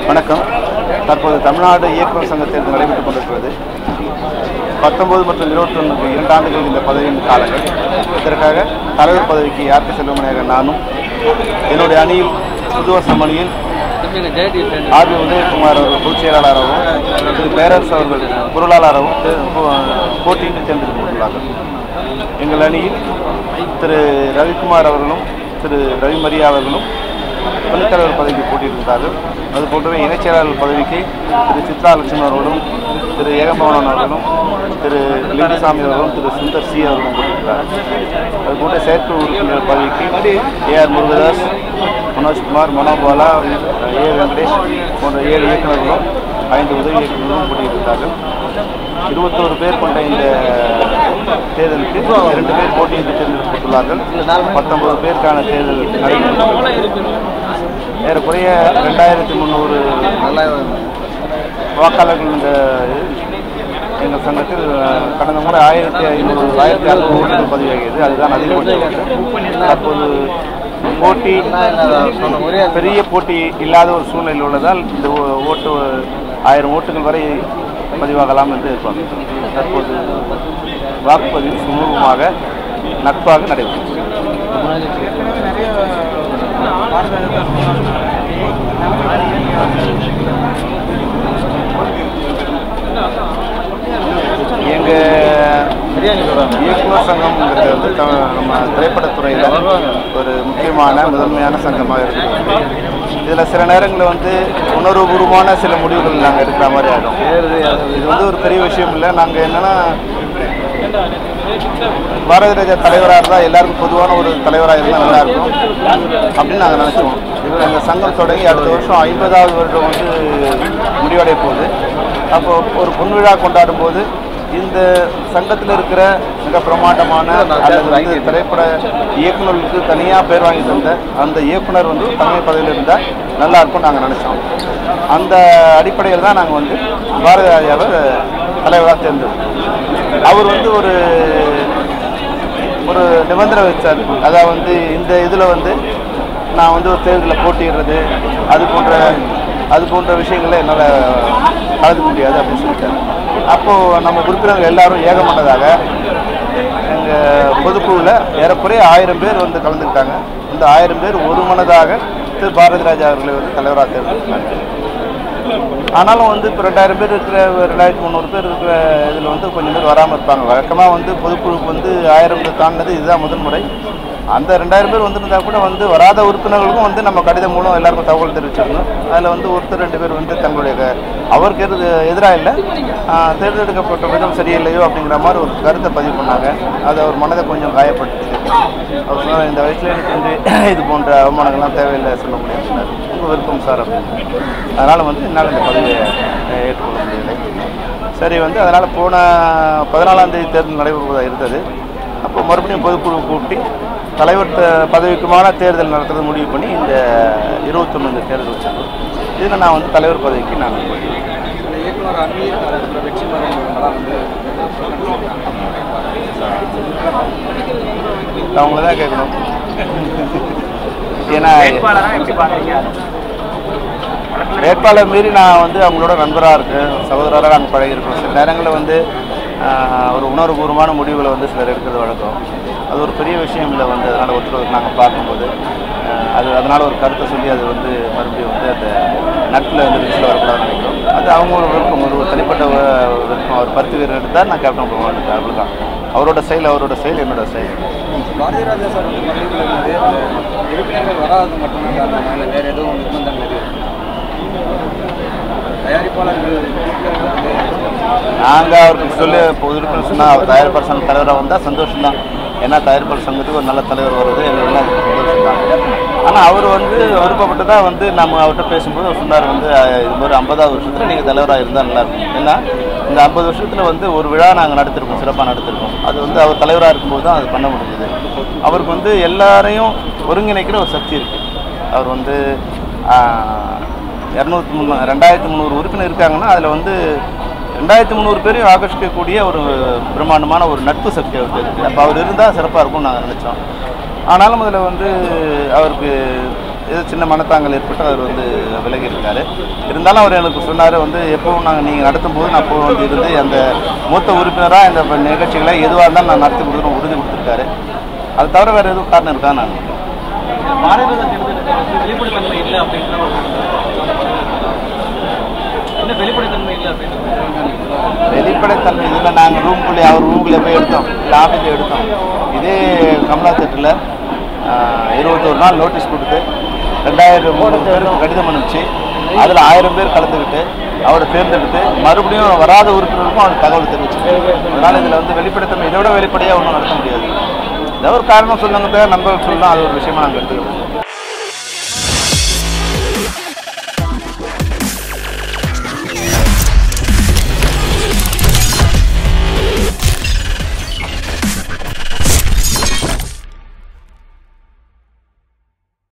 வணக்கம் தற்போது தமிழ்நாடு இயக்குநர் சங்க தேர்தல் நடைபெற்றுக் கொண்டிருக்கிறது பத்தொன்பது மற்றும் இருபத்தொன்னுக்கு இரண்டு ஆண்டுகள் இந்த பதவியின் காலங்கள் இதற்காக தலைவர் பதவிக்கு யாருக்கு செல்வமணியாக நானும் என்னுடைய அணியில் புதுவசம் அணியில் ஆர்பி உதயகுமார் அவர்கள் பொதுச் செயலாளராகவும் திரு பேரரசு அவர்கள் பொருளாளராகவும் தே- போ- போட்டியிட்டு தேர்ந்தெடுக்கப்பட்டுள்ளார்கள் எங்கள் அணியில் திரு ரவிக்குமார் அவர்களும் திரு ரவிமரியா அவர்களும் துணைத் தலைவர் பதவிக்கு போட்டியிட்டிருந்தார்கள் அது போன்றவே இணைச் செயலாளர் பதவிக்கு திரு சித்ரா லட்சுமணன் அவர்களும் திரு ஏகம்பவனன் அவர்களும் திரு லிங்குசாமி அவர்களும் திரு சுந்தர் சி அவர்களும் போட்டியிட்டார்கள் அது போன்ற செயற்குழு உறுப்பினர் பதவிக்கு A R Murugadoss Manojkumar Manobala A Venkatesh போன்ற ஏழு இயக்குநர்களும் ஐந்து உதவி இயக்குநர்களும் போட்டியிட்டிருந்தார்கள் இருபத்தோரு பேர் கொண்ட இந்த தேர்தலுக்கு இரண்டு பேர் போட்டியிட்டு தேர்ந்தெடுக்கப்பட்டுள்ளார்கள் பத்தொன்பது பேருக்கான தேர்தல் நடைபெற்றது ஏறக்குறைய ரெண்டாயிரத்தி முந்நூறு வாக்காளர்கள் இந்த எங்கள் சங்கத்தில் அஹ், கடந்த முறை ஆயிரத்தி ஐநூறு ஆயிரத்தி அறுநூறு ஓட்டுகள் பதிவாகியது அதுதான் அதிகபட்சம் தற்போது போட்டி பெரிய போட்டி இல்லாத ஒரு சூழ்நிலை உள்ளதால் இந்த ஓ- ஓட்டு ஆயிரம் ஓட்டுகள் வரை பதிவாகலாம் என்று எதிர்பார்க்கிறோம் தற்போது வாக்குப்பதிவு சுமூகமாக நட்பாக நடைபெறும் எங்க இயக்குனர் சங்கம்ங்கிறது வந்து த- நம்ம திரைப்படத்துறையில் ஒரு முக்கியமான முதன்மையான சங்கமாக இருக்குது இதில் சில நேரங்களில் வந்து உணர்வுபூர்வமான சில முடிவுகள் நாங்கள் எடுக்கிற மாதிரி ஆகிடும் இது வந்து ஒரு பெரிய விஷயம் இல்லை நாங்கள் என்னென்னா பாரதிய ராஜா தலைவராக இருந்தால் எல்லாருக்கும் பொதுவான ஒரு தலைவராக இருந்தால் நல்லா இருக்கும் அப்படின்னு நாங்கள் நினச்சோம் இது எங்கள் சங்கம் தொடங்கி அடுத்த வருஷம் ஐம்பதாவது வருடம் வந்து முடிவடைய போகுது அப்போ ஒரு பொன்விழா கொண்டாடும் போது இந்த சங்கத்தில் இருக்கிற மிக பிரமாண்டமான அல்லது வந்து திரைப்பட இயக்குநர்களுக்கு தனியாக பேர் வாங்கி தந்த அந்த இயக்குனர் வந்து தலைமை பதவியில் இருந்தால் நல்லா இருக்கும்னு நாங்கள் நினச்சோம் அந்த அடிப்படையில் தான் நாங்கள் வந்து பாரதி ராஜாவை தலைவராக தேர்ந்தெடுத்தோம் அவர் வந்து ஒரு ஒரு நிபந்தனை வச்சார் அதாவது வந்து இந்த இதில் வந்து நான் வந்து ஒரு தேர்தலில் போட்டியிடுறது அது போன்ற அது போன்ற விஷயங்களை என்னால் கலந்துக்க முடியாது அப்படின்னு சொல்லிட்டாரு அப்போது நம்ம உறுப்பினர்கள் எல்லாரும் ஏகமனதாக எங்கள் பொதுக்குழுவில் ஏறக்குறைய ஆயிரம் பேர் வந்து கலந்துக்கிட்டாங்க இந்த ஆயிரம் பேர் ஒரு மனதாக திரு பாரதி ராஜா அவர்களை வந்து தலைவராக தேர்ந்தெடுத்தாங்க ஆனாலும் வந்து இப்போ ரெண்டாயிரம் பேர் இருக்கிற ரெண்டாயிரத்தி முந்நூறு பேர் இருக்கிற இதில் வந்து கொஞ்சம் பேர் வராமல் இருப்பாங்க வழக்கமாக வந்து பொதுக்குழுக்கு வந்து ஆயிரம் தாண்டினது இதுதான் முதல் முறை அந்த ரெண்டாயிரம் பேர் வந்திருந்தா கூட வந்து வராத உறுப்பினர்களுக்கும் வந்து நம்ம கடிதம் மூலம் எல்லாருக்கும் தகவல் தெரிவிச்சிருந்தோம் அதில் வந்து ஒருத்தர் ரெண்டு பேர் வந்து தங்களுடைய க- அவருக்கு எது எதிராக இல்லை ஆஹ், தேர்ந்தெடுக்கப்பட்ட விதம் சரியில்லையோ அப்படிங்கிற மாதிரி ஒரு கருத்தை பதிவு பண்ணாங்க அது அவர் மனதை கொஞ்சம் காயப்படுத்துச்சு அவர் சொன்னார் இந்த வயசில் எனக்கு வந்து இது போன்ற அவமானங்கள்லாம் தேவையில்லை சொல்ல முடியாது சொன்னார் உங்கள் விருப்பம் சார் அப்படின்னு அதனால் வந்து என்னால் இந்த பதவியை அஹ், ஏற்றுக்கொள்ள முடியலை சரி வந்து அதனால் போன பதினாலாம் தேதி தேர்தல் நடைபெறுவதாக இருந்தது அப்போ மறுபடியும் பொதுக்குழு கூட்டி தலைவர் த- பதவிக்குமான தேர்தல் நடத்துறது முடிவு பண்ணி இந்த இருபத்தொன்று இந்த தேர்தல் வச்சிருக்கோம் இதில் நான் வந்து தலைவர் பதவிக்கு நான் போட்டியிடுறேன். இந்த இயக்குனர் அமீர் அதுக்கப்புறம் வெற்றி மரம் வந்து அவங்கள தான் கேட்கணும் ஏன்னா வேட்பாளர் மீறி நான் வந்து அவங்களோட நண்பராக இருக்கேன் சகோதரராக நாங்கள் பழகிருக்கோம் சில நேரங்களில் வந்து ஆஹ், ஒரு உணர்வுபூர்வமான முடிவுகளை வந்து சிலர் எடுக்கிறது வழக்கம் அது ஒரு பெரிய விஷயம் இல்லை வந்து அதனால் ஒருத்தர் நாங்கள் பார்க்கும்போது ஆஹ், அது அதனால் ஒரு கருத்தை சொல்லி அது வந்து மறுபடியும் வந்து அந்த நட்பில் வந்து லிஸ்ட்டில் வரக்கூடாதுன்னு நினைக்கிறோம் அது அவங்க ஒரு விருப்பம் ஒரு தனிப்பட்ட வ- விருப்பம் அவர் பருத்தி வீரர் எடுத்தால் நான் கேப்டன் போவேன் அவ்வளோதான் அவரோட செயல் அவரோட செயல் என்னோட செயல் பாரதிய ராஜா சார் வந்து பதவியில் இருந்து இந்த உறுப்பினர்கள் வராது மட்டும்தான் காரணமா இல்லை வேறு எதுவும் நிர்பந்தங்கள் எதுவும் தயாரிப்பாளர்கள் உறுப்பினர்கள் வந்து நாங்கள் அவருக்கு சொல்லி இப்போ உறுப்பினர் சொன்னால் அவர் தயாரிப்பாளர் சங்க தலைவராக வந்தால் சந்தோஷம் தான் ஏன்னா தயாரிப்பாளர் சங்கத்துக்கு ஒரு நல்ல தலைவர் வருது எல்லாம் சந்தோஷம் தான் ஆனால் அவர் வந்து விருப்பப்பட்டு தான் வந்து நம்ம அவர்கிட்ட பேசும்போது அவர் சொன்னார் வந்து அஹ், இது மாதிரி ஐம்பதாவது வருஷத்தில் நீங்கள் தலைவராக இருந்தால் நல்லாயிருக்கும் ஏன்னா இந்த ஐம்பது வருஷத்தில் வந்து ஒரு விழா நாங்கள் நடத்திருக்கோம் சிறப்பாக நடத்திருக்கோம் அது வந்து அவர் தலைவராக இருக்கும்போது தான் அது பண்ண முடிஞ்சது அவருக்கு வந்து எல்லாரையும் ஒருங்கிணைக்கிற ஒரு சக்தி இருக்குது அவர் வந்து இரநூத்தி முந்நூ ரெண்டாயிரத்தி முந்நூறு உறுப்பினர் இருக்காங்கன்னா அதில் வந்து ரெண்டாயிரத்தி முந்நூறு பேரையும் ஆகர்ஷிக்கக்கூடிய ஒரு பிரம்மாண்டமான ஒரு நட்பு சக்தி அவருக்கு இருக்குது அப்போ அவர் இருந்தால் சிறப்பாக இருக்கும்னு நாங்கள் நினச்சோம் ஆனாலும் அதில் வந்து அவருக்கு ஏதோ சின்ன மனத்தாங்கல் ஏற்பட்டு அவர் வந்து விலகி இருக்காரு இருந்தாலும் அவர் எனக்கு சொன்னார் வந்து எப்பவும் நாங்கள் நீங்கள் நடத்தும் போது நான் அப்போ வந்து இருந்து அந்த மூத்த உறுப்பினராக இந்த நிகழ்ச்சிகளை எதுவாக இருந்தாலும் நான் நடத்தி கொடுக்கணும் உறுதி கொடுத்துருக்காரு அது தவிர வேறு எதுவும் காரணம் இருக்கா நான் பாரதிய ஜனதா வெளிப்படைத்தன்மை இல்லை அப்படின்ற ஒரு என்ன வெளிப்படைத்தன்மை இல்லை அப்படின்றது வெளிப்படைத்தன்மை இதில் நாங்கள் ரூம்குள்ளே அவர் ரூம்குள்ளே போய் எடுத்தோம் இல்லை ஆஃபீஸில் எடுத்தோம் இதே கமலா தேட்டரில் இருபத்தொரு நாள் நோட்டீஸ் கொடுத்து ரெண்டாயிரம் மூணு பேருக்கு கடிதம் அனுப்பிச்சு அதில் ஆயிரம் பேர் கலந்துக்கிட்டு அவரை தேர்ந்தெடுத்து மறுபடியும் வராத உறுப்பினருக்கும் அவர் தகவல் தெரிவிச்சு அதனால் இதில் வந்து வெளிப்படைத்தன்மை இதை விட வெளிப்படையாக ஒன்றும் நடத்த முடியாது ஏதோ ஒரு காரணம் சொல்லுங்க நண்பர்கள் சொல்லலாம் அது ஒரு விஷயமா நாங்கள் எடுத்துக்கிறோம்